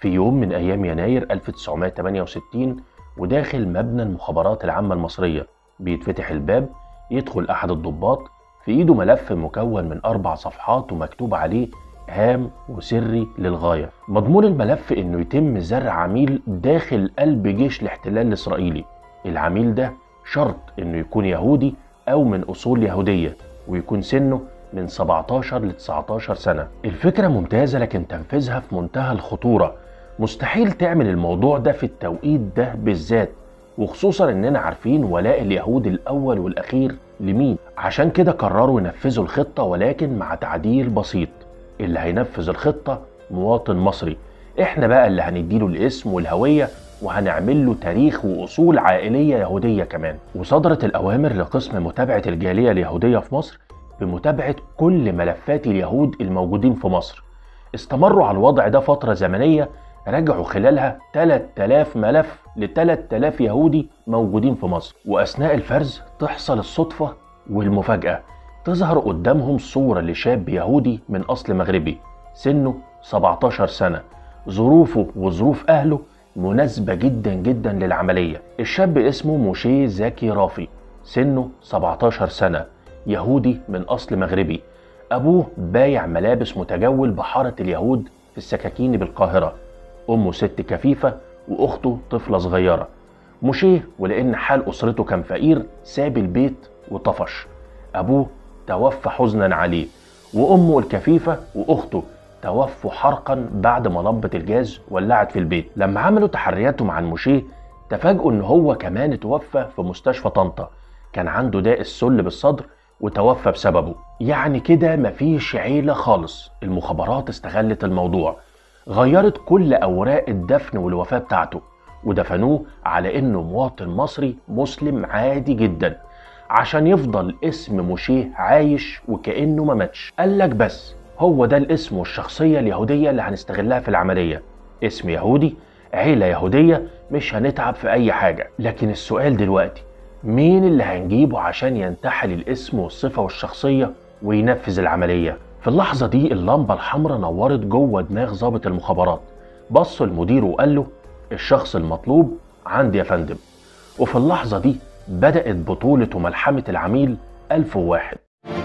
في يوم من أيام يناير 1968 وداخل مبنى المخابرات العامة المصرية بيتفتح الباب يدخل أحد الضباط في إيده ملف مكون من أربع صفحات ومكتوب عليه هام وسري للغاية مضمون الملف إنه يتم زرع عميل داخل قلب جيش الاحتلال الإسرائيلي العميل ده شرط إنه يكون يهودي أو من أصول يهودية ويكون سنه من 17 ل 19 سنة الفكرة ممتازة لكن تنفيذها في منتهى الخطورة مستحيل تعمل الموضوع ده في التوقيت ده بالذات وخصوصا اننا عارفين ولاء اليهود الاول والاخير لمين عشان كده قرروا ينفذوا الخطة ولكن مع تعديل بسيط اللي هينفذ الخطة مواطن مصري احنا بقى اللي هنديله الاسم والهوية وهنعمل له تاريخ واصول عائلية يهودية كمان وصدرت الاوامر لقسم متابعة الجالية اليهودية في مصر بمتابعة كل ملفات اليهود الموجودين في مصر استمروا على الوضع ده فترة زمنية رجعوا خلالها 3000 ملف ل 3000 يهودي موجودين في مصر وأثناء الفرز تحصل الصدفة والمفاجأة تظهر قدامهم صورة لشاب يهودي من أصل مغربي سنه 17 سنة ظروفه وظروف أهله مناسبة جدا جدا للعملية الشاب اسمه موشي زكي رافي سنه 17 سنة يهودي من أصل مغربي أبوه بايع ملابس متجول بحارة اليهود في السكاكين بالقاهرة أمه ست كفيفة وأخته طفلة صغيرة مشيه ولأن حال أسرته كان فقير ساب البيت وطفش أبوه توفى حزنا عليه وأمه الكفيفة وأخته توفوا حرقا بعد ما لمبة الجاز ولعت في البيت لما عملوا تحرياتهم عن مشيه تفاجئوا ان هو كمان اتوفى في مستشفى طنطا كان عنده داء السل بالصدر وتوفى بسببه يعني كده مفيش عيلة خالص المخابرات استغلت الموضوع غيرت كل أوراق الدفن والوفاة بتاعته ودفنوه على إنه مواطن مصري مسلم عادي جدا عشان يفضل اسم مشيه عايش وكأنه ما ماتش قال لك بس هو ده الاسم والشخصية اليهودية اللي هنستغلها في العملية اسم يهودي عيلة يهودية مش هنتعب في أي حاجة لكن السؤال دلوقتي مين اللي هنجيبه عشان ينتحل الاسم والصفة والشخصية وينفذ العملية في اللحظة دي اللمبة الحمراء نورت جوه دماغ ضابط المخابرات بص المدير وقال له الشخص المطلوب عندي يا فندم وفي اللحظة دي بدأت بطولة وملحمة العميل ألف وواحد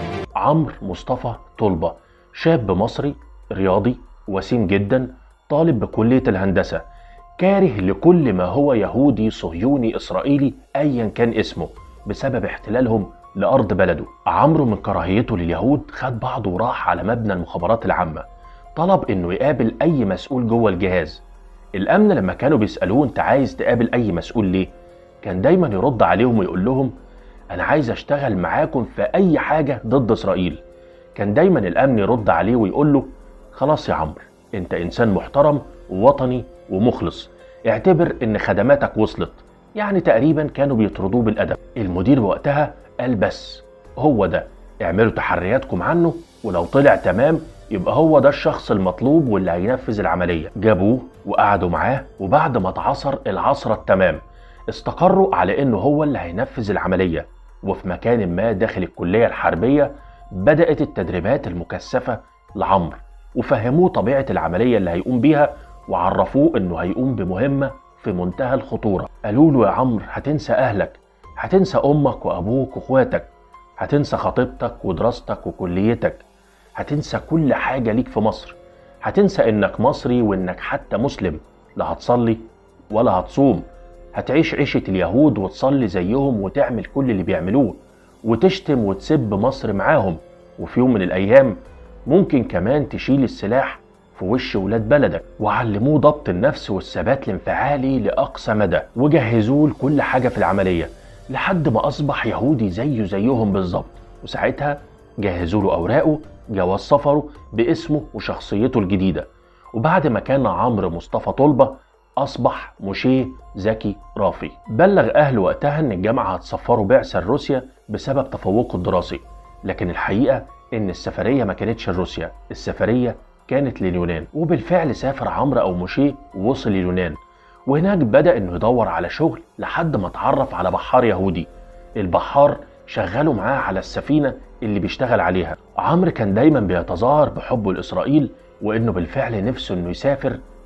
عمرو مصطفى طلبة شاب مصري رياضي وسيم جدا طالب بكلية الهندسة كاره لكل ما هو يهودي صهيوني إسرائيلي أيا كان اسمه بسبب احتلالهم لأرض بلده عمرو من كراهيته لليهود خد بعضه وراح على مبنى المخابرات العامة طلب إنه يقابل أي مسؤول جوه الجهاز الأمن لما كانوا بيسألوه أنت عايز تقابل أي مسؤول ليه؟ كان دايما يرد عليهم ويقول لهم أنا عايز أشتغل معاكم في أي حاجة ضد إسرائيل كان دايما الأمن يرد عليه ويقول له خلاص يا عمرو أنت إنسان محترم ووطني ومخلص اعتبر إن خدماتك وصلت يعني تقريبا كانوا بيطردوه بالأدب المدير وقتها قال بس هو ده اعملوا تحرياتكم عنه ولو طلع تمام يبقى هو ده الشخص المطلوب واللي هينفذ العملية جابوه وقعدوا معاه وبعد ما اتعصر العصرة التمام استقروا على انه هو اللي هينفذ العملية وفي مكان ما داخل الكلية الحربية بدأت التدريبات المكثفة لعمرو وفهموه طبيعة العملية اللي هيقوم بيها وعرفوه انه هيقوم بمهمة في منتهى الخطورة قالوا له يا عمرو هتنسى اهلك هتنسى امك وابوك واخواتك هتنسى خطيبتك ودراستك وكليتك هتنسى كل حاجة ليك في مصر هتنسى انك مصري وانك حتى مسلم لا هتصلي ولا هتصوم هتعيش عيشة اليهود وتصلي زيهم وتعمل كل اللي بيعملوه وتشتم وتسب مصر معاهم وفي يوم من الايام ممكن كمان تشيل السلاح في وش ولاد بلدك وعلموه ضبط النفس والثبات الانفعالي لأقصى مدى وجهزوه لكل حاجة في العملية لحد ما أصبح يهودي زيه زيهم بالظبط وساعتها جهزوا له أوراقه جواز سفره باسمه وشخصيته الجديدة وبعد ما كان عمرو مصطفى طلبة أصبح مشيه زكي رافي بلغ أهله وقتها إن الجامعة هتسفره بعثة لروسيا بسبب تفوقه الدراسي لكن الحقيقة إن السفرية ما كانتش لروسيا السفرية كانت لليونان وبالفعل سافر عمرو أو مشيه ووصل اليونان وهناك بدأ إنه يدور على شغل لحد ما اتعرف على بحار يهودي البحار شغله معاه على السفينة اللي بيشتغل عليها عمرو كان دايما بيتظاهر بحبه لإسرائيل وإنه بالفعل نفسه إنه يسافر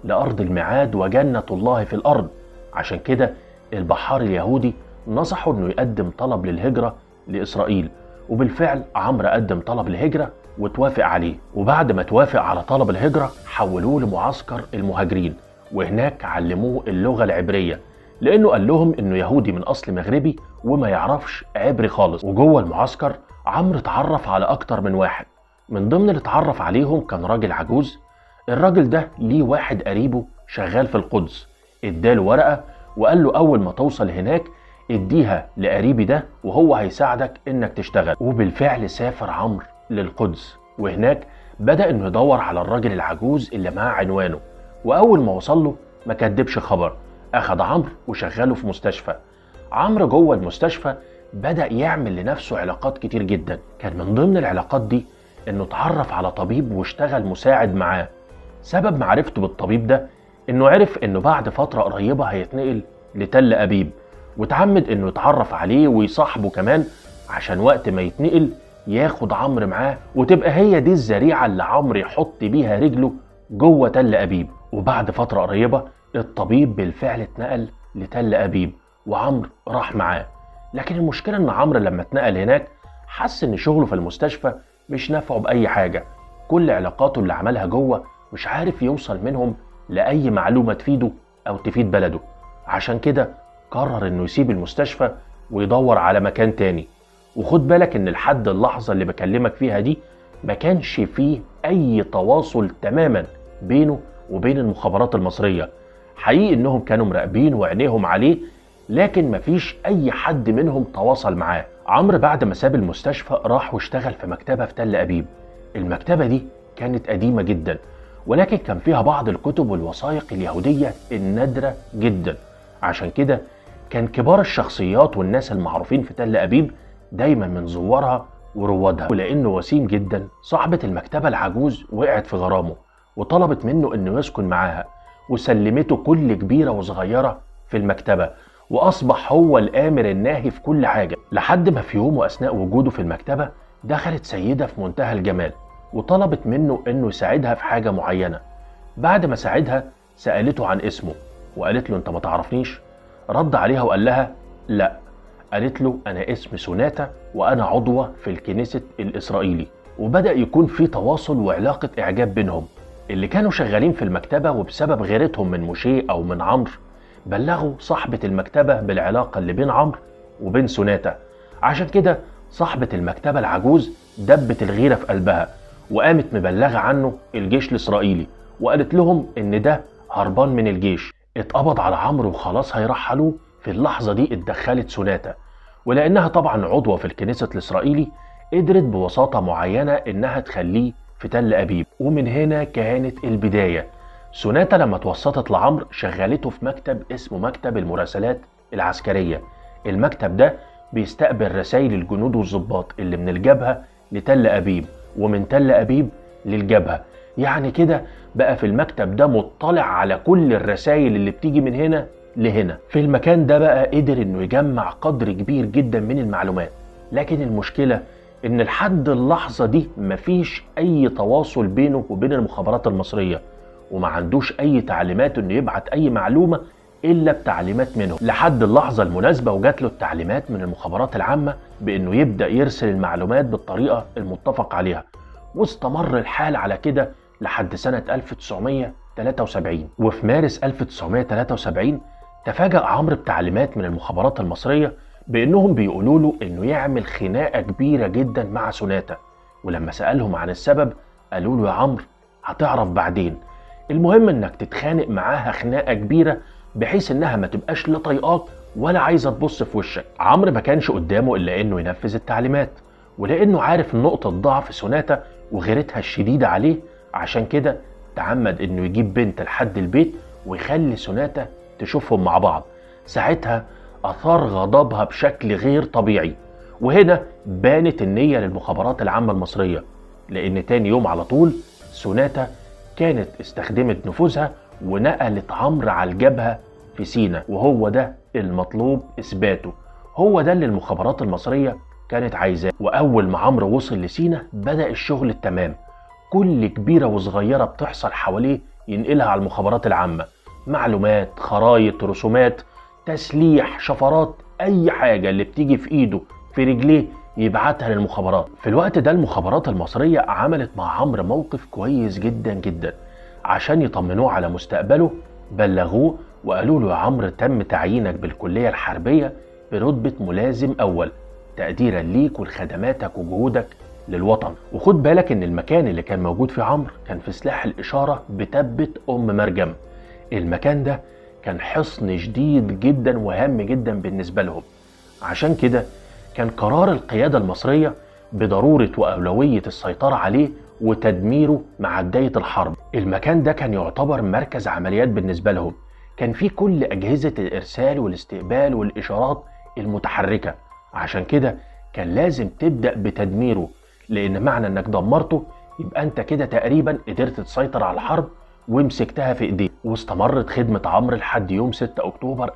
لأرض الميعاد وجنة الله في الأرض عشان كده البحار اليهودي نصحوا انه يقدم طلب للهجرة لإسرائيل وبالفعل عمرو قدم طلب الهجرة وتوافق عليه وبعد ما توافق على طلب الهجرة حولوه لمعسكر المهاجرين وهناك علموه اللغة العبرية لأنه قال لهم إنه يهودي من أصل مغربي وما يعرفش عبري خالص وجوه المعسكر عمرو اتعرف على أكتر من واحد من ضمن اللي اتعرف عليهم كان راجل عجوز الراجل ده ليه واحد قريبه شغال في القدس اداله ورقة وقال له أول ما توصل هناك اديها لقريبي ده وهو هيساعدك انك تشتغل وبالفعل سافر عمرو للقدس وهناك بدأ انه يدور على الراجل العجوز اللي معاه عنوانه واول ما وصل له ما كدبش خبر اخد عمرو وشغله في مستشفى عمرو جوه المستشفى بدأ يعمل لنفسه علاقات كتير جدا كان من ضمن العلاقات دي انه اتعرف على طبيب واشتغل مساعد معاه سبب معرفته بالطبيب ده انه عرف انه بعد فترة قريبة هيتنقل لتل ابيب وتعمد انه يتعرف عليه ويصاحبه كمان عشان وقت ما يتنقل ياخد عمرو معاه وتبقى هي دي الذريعة اللي عمرو يحط بيها رجله جوه تل أبيب وبعد فترة قريبة الطبيب بالفعل اتنقل لتل أبيب وعمرو راح معاه لكن المشكلة إن عمرو لما اتنقل هناك حس إن شغله في المستشفى مش نافعه بأي حاجة كل علاقاته اللي عملها جوه مش عارف يوصل منهم لأي معلومة تفيده أو تفيد بلده عشان كده قرر إنه يسيب المستشفى ويدور على مكان تاني وخد بالك إن لحد اللحظة اللي بكلمك فيها دي ما كانش فيه أي تواصل تماما بينه وبين المخابرات المصرية حقيقي إنهم كانوا مراقبين وعينيهم عليه لكن مفيش أي حد منهم تواصل معاه عمرو بعد ما ساب المستشفى راح واشتغل في مكتبة في تل أبيب المكتبة دي كانت قديمة جدا ولكن كان فيها بعض الكتب والوثائق اليهودية النادرة جدا عشان كده كان كبار الشخصيات والناس المعروفين في تل أبيب دايما من زوارها وروادها ولأنه وسيم جدا صاحبة المكتبة العجوز وقعت في غرامه وطلبت منه انه يسكن معاها وسلمته كل كبيرة وصغيرة في المكتبة وأصبح هو الآمر الناهي في كل حاجة لحد ما في يوم وأثناء وجوده في المكتبة دخلت سيدة في منتهى الجمال وطلبت منه انه يساعدها في حاجة معينة بعد ما ساعدها سألته عن اسمه وقالت له انت ما تعرفنيش رد عليها وقال لها لا قالت له انا اسمي سوناتا وانا عضوة في الكنيست الاسرائيلي وبدأ يكون في تواصل وعلاقة اعجاب بينهم اللي كانوا شغالين في المكتبة وبسبب غيرتهم من موشيه او من عمرو بلغوا صاحبة المكتبة بالعلاقة اللي بين عمرو وبين سوناتا عشان كده صاحبة المكتبة العجوز دبت الغيرة في قلبها وقامت مبلغة عنه الجيش الإسرائيلي وقالت لهم إن ده هربان من الجيش اتقبض على عمرو وخلاص هيرحلوه في اللحظة دي اتدخلت سوناتا ولأنها طبعا عضوة في الكنيسة الإسرائيلي قدرت بوساطة معينة إنها تخليه في تل أبيب ومن هنا كانت البداية سوناتا لما توسطت لعمرو شغلته في مكتب اسمه مكتب المراسلات العسكرية المكتب ده بيستقبل رسائل الجنود والضباط اللي من الجبهة لتل أبيب ومن تل أبيب للجبهة يعني كده بقى في المكتب ده مطلع على كل الرسائل اللي بتيجي من هنا لهنا في المكان ده بقى قدر انه يجمع قدر كبير جدا من المعلومات لكن المشكلة ان لحد اللحظة دي مفيش اي تواصل بينه وبين المخابرات المصرية وما عندوش اي تعليمات انه يبعت اي معلومة الا بتعليمات منهم لحد اللحظة المناسبة وجات له التعليمات من المخابرات العامة بانه يبدأ يرسل المعلومات بالطريقة المتفق عليها واستمر الحال على كده لحد سنة 1973 وفي مارس 1973 تفاجأ عمرو بتعليمات من المخابرات المصرية بأنهم بيقولوا له إنه يعمل خناقة كبيرة جدا مع سوناتا ولما سألهم عن السبب قالوا له يا عمرو هتعرف بعدين المهم إنك تتخانق معاها خناقة كبيرة بحيث إنها ما تبقاش لا طايقاك ولا عايزة تبص في وشك عمرو ما كانش قدامه إلا إنه ينفذ التعليمات ولأنه عارف نقطة ضعف سوناتا وغيرتها الشديدة عليه عشان كده تعمد انه يجيب بنت لحد البيت ويخلي سوناتا تشوفهم مع بعض ساعتها اثار غضبها بشكل غير طبيعي وهنا بانت النية للمخابرات العامة المصرية لان تاني يوم على طول سوناتا كانت استخدمت نفوذها ونقلت عمرو على الجبهة في سينا وهو ده المطلوب اثباته هو ده اللي المخابرات المصرية كانت عايزاه واول ما عمرو وصل لسينا بدا الشغل التمام كل كبيره وصغيره بتحصل حواليه ينقلها على المخابرات العامة معلومات خرايط رسومات تسليح شفرات اي حاجة اللي بتيجي في ايده في رجليه يبعتها للمخابرات في الوقت ده المخابرات المصرية عملت مع عمرو موقف كويس جدا جدا عشان يطمنوه على مستقبله بلغوه وقالوا له يا عمرو تم تعيينك بالكلية الحربية برتبة ملازم أول تقديرا ليك ولخدماتك وجهودك للوطن وخد بالك ان المكان اللي كان موجود فيه عمرو كان في سلاح الإشارة بتبة أم مرجم المكان ده كان حصن شديد جدا وهام جدا بالنسبة لهم عشان كده كان قرار القيادة المصرية بضرورة وأولوية السيطرة عليه وتدميره مع بداية الحرب المكان ده كان يعتبر مركز عمليات بالنسبة لهم كان فيه كل أجهزة الإرسال والاستقبال والإشارات المتحركة عشان كده كان لازم تبدأ بتدميره لأن معنى إنك دمرته يبقى أنت كده تقريبا قدرت تسيطر على الحرب ومسكتها في إيديك واستمرت خدمة عمرو لحد يوم 6 أكتوبر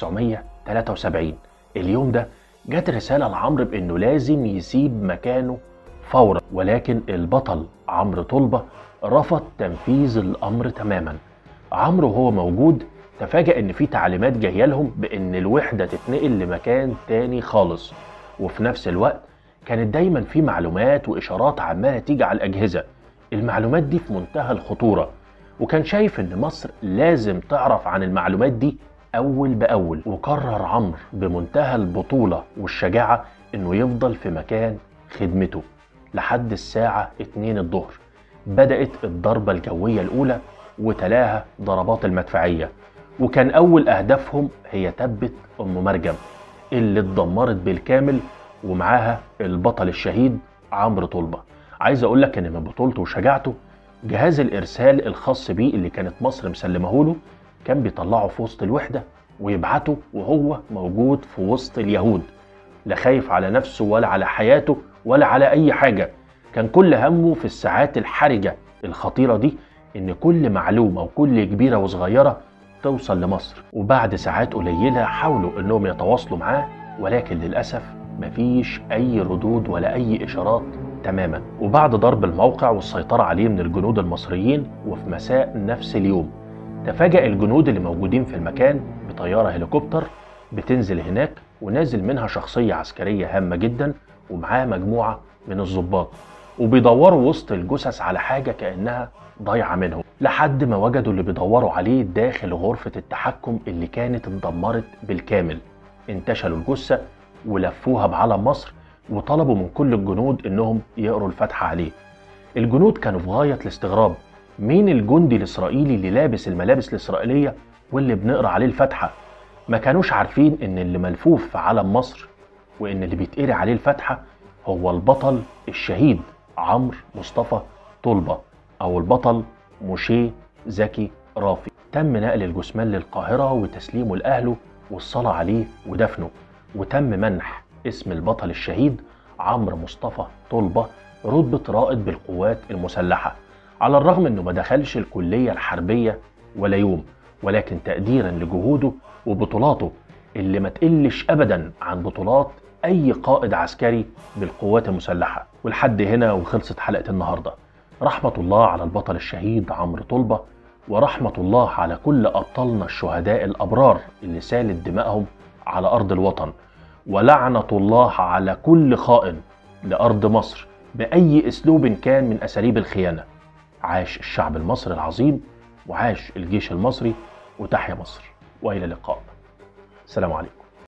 1973 اليوم ده جت رسالة لعمرو بإنه لازم يسيب مكانه فورا ولكن البطل عمرو طلبة رفض تنفيذ الأمر تماما عمرو وهو موجود تفاجأ إن في تعليمات جاية لهم بإن الوحدة تتنقل لمكان تاني خالص وفي نفس الوقت كانت دايما في معلومات وإشارات عمالة تيجي على الأجهزة المعلومات دي في منتهى الخطورة وكان شايف إن مصر لازم تعرف عن المعلومات دي أول بأول وقرر عمرو بمنتهى البطولة والشجاعة إنه يفضل في مكان خدمته لحد الساعة 2 الظهر بدأت الضربة الجوية الأولى وتلاها ضربات المدفعية وكان أول أهدافهم هي تبة أم مرجم اللي اتدمرت بالكامل ومعاها البطل الشهيد عمرو طلبة عايز أقول لك إن من بطولته وشجاعته جهاز الإرسال الخاص بيه اللي كانت مصر مسلمه له كان بيطلعه في وسط الوحدة ويبعته وهو موجود في وسط اليهود لا خايف على نفسه ولا على حياته ولا على أي حاجة كان كل همه في الساعات الحرجة الخطيرة دي إن كل معلومة وكل كبيرة وصغيرة توصل لمصر وبعد ساعات قليلة حاولوا إنهم يتواصلوا معاه ولكن للأسف مفيش أي ردود ولا أي إشارات تماما وبعد ضرب الموقع والسيطرة عليه من الجنود المصريين وفي مساء نفس اليوم تفاجأ الجنود اللي موجودين في المكان بطيارة هليكوبتر بتنزل هناك ونازل منها شخصية عسكرية هامة جدا ومعاه مجموعة من الضباط وبيدوروا وسط الجثث على حاجة كأنها ضايعة منهم لحد ما وجدوا اللي بيدوروا عليه داخل غرفة التحكم اللي كانت اتدمرت بالكامل انتشلوا الجثة ولفوها بعلم مصر وطلبوا من كل الجنود انهم يقروا الفاتحة عليه الجنود كانوا في غاية الاستغراب مين الجندي الاسرائيلي اللي لابس الملابس الاسرائيلية واللي بنقرا عليه الفاتحة ما كانوش عارفين ان اللي ملفوف في علم مصر وان اللي بيتقري عليه الفاتحة هو البطل الشهيد عمرو مصطفى طلبة او البطل موشيه زكي رافي تم نقل الجثمان للقاهرة وتسليمه لأهله والصلاة عليه ودفنه وتم منح اسم البطل الشهيد عمرو مصطفى طلبة رتبة رائد بالقوات المسلحة على الرغم انه ما دخلش الكلية الحربية ولا يوم ولكن تقديرا لجهوده وبطولاته اللي ما تقلش ابدا عن بطولات اي قائد عسكري بالقوات المسلحة ولحد هنا وخلصت حلقة النهاردة رحمة الله على البطل الشهيد عمرو طلبة ورحمة الله على كل أبطالنا الشهداء الأبرار اللي سالت دمائهم على أرض الوطن ولعنة الله على كل خائن لأرض مصر بأي أسلوب كان من أساليب الخيانة عاش الشعب المصري العظيم وعاش الجيش المصري وتحيا مصر وإلى اللقاء السلام عليكم